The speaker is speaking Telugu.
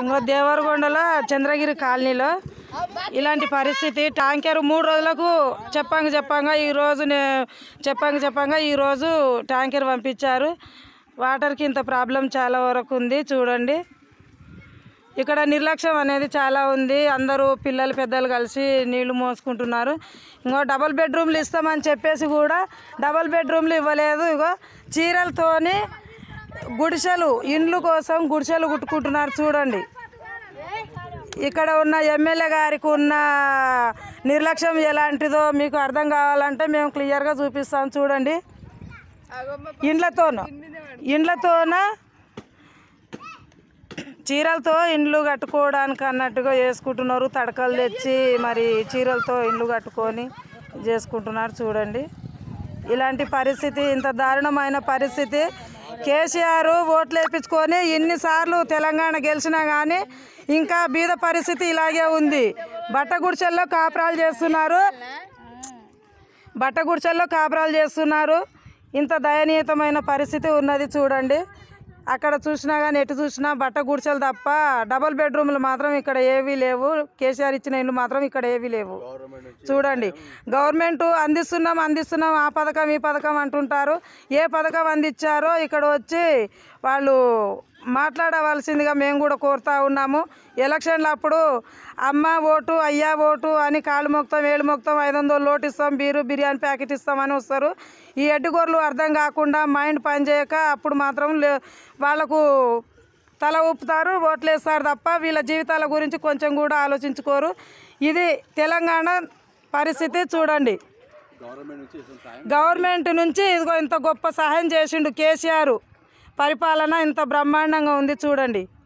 ఇంకో దేవరగొండలో చంద్రగిరి కాలనీలో ఇలాంటి పరిస్థితి ట్యాంకర్ మూడు రోజులకు చెప్పంగా చెప్పంగా ఈరోజు నే- చెప్పంగా చెప్పంగా ఈరోజు ట్యాంకర్ పంపించారు వాటర్కి ఇంత ప్రాబ్లం చాలా వరకు ఉంది చూడండి ఇక్కడ నిర్లక్ష్యం అనేది చాలా ఉంది అందరూ పిల్లలు పెద్దలు కలిసి నీళ్లు మోసుకుంటున్నారు ఇంకో డబుల్ బెడ్రూమ్లు ఇస్తామని చెప్పేసి కూడా డబుల్ బెడ్రూమ్లు ఇవ్వలేదు ఇగో చీరలతోని గుడిసెలు ఇండ్లు కోసం గుడిసెలు కుట్టుకుంటున్నారు చూడండి ఇక్కడ ఉన్న ఎమ్మెల్యే గారికి ఉన్న నిర్లక్ష్యం ఎలాంటిదో మీకు అర్థం కావాలంటే మేము క్లియర్గా చూపిస్తాం చూడండి ఇండ్లతోన ఇండ్లతోన చీరలతో ఇండ్లు కట్టుకోవడానికి అన్నట్టుగా చేసుకుంటున్నారు తడకలు తెచ్చి మరి చీరలతో ఇండ్లు కట్టుకొని చేసుకుంటున్నారు చూడండి ఇలాంటి పరిస్థితి ఇంత దారుణమైన పరిస్థితి కేసీఆర్ ఓట్లు వేయించుకొని ఇన్నిసార్లు తెలంగాణ గెలిచినా కానీ ఇంకా బీద పరిస్థితి ఇలాగే ఉంది బట్ట గుడిసెల్లో కాపురాలు చేస్తున్నారు బట్ట గుడిసెల్లో కాపురాలు చేస్తున్నారు ఇంత దయనీయతమైన పరిస్థితి ఉన్నది చూడండి అక్కడ చూసినా కానీ ఎటు చూసినా బట్ట గుడిసెలు తప్ప డబుల్ బెడ్రూమ్లు మాత్రం ఇక్కడ ఏవీ లేవు కేసీఆర్ ఇచ్చిన ఇల్లు మాత్రం ఇక్కడ ఏవీ లేవు చూడండి గవర్నమెంట్ అందిస్తున్నాం అందిస్తున్నాం ఆ పథకం ఈ పథకం అంటుంటారు ఏ పథకం అందించారో ఇక్కడ వచ్చి వాళ్ళు మాట్లాడవలసిందిగా మేము కూడా కోరుతా ఉన్నాము ఎలక్షన్లు అప్పుడు అమ్మ ఓటు అయ్యా ఓటు అని కాళ్ళు మొక్తాం ఏళ్ళు మొక్తాం ఐదు వందలు లోటు ఇస్తాం బీరు బిర్యానీ ప్యాకెట్ ఇస్తామని వస్తారు ఈ ఎడ్డుగోర్లు అర్థం కాకుండా మైండ్ పనిచేయక అప్పుడు మాత్రం లే వాళ్ళకు తల ఊపుతారు ఓట్లేస్తారు తప్ప వీళ్ళ జీవితాల గురించి కొంచెం కూడా ఆలోచించుకోరు ఇది తెలంగాణ పరిస్థితి చూడండి గవర్నమెంట్ నుంచి ఇదిగో ఇంత గొప్ప సహాయం చేసిండు కేసీఆర్ పరిపాలన ఇంత బ్రహ్మాండంగా ఉంది చూడండి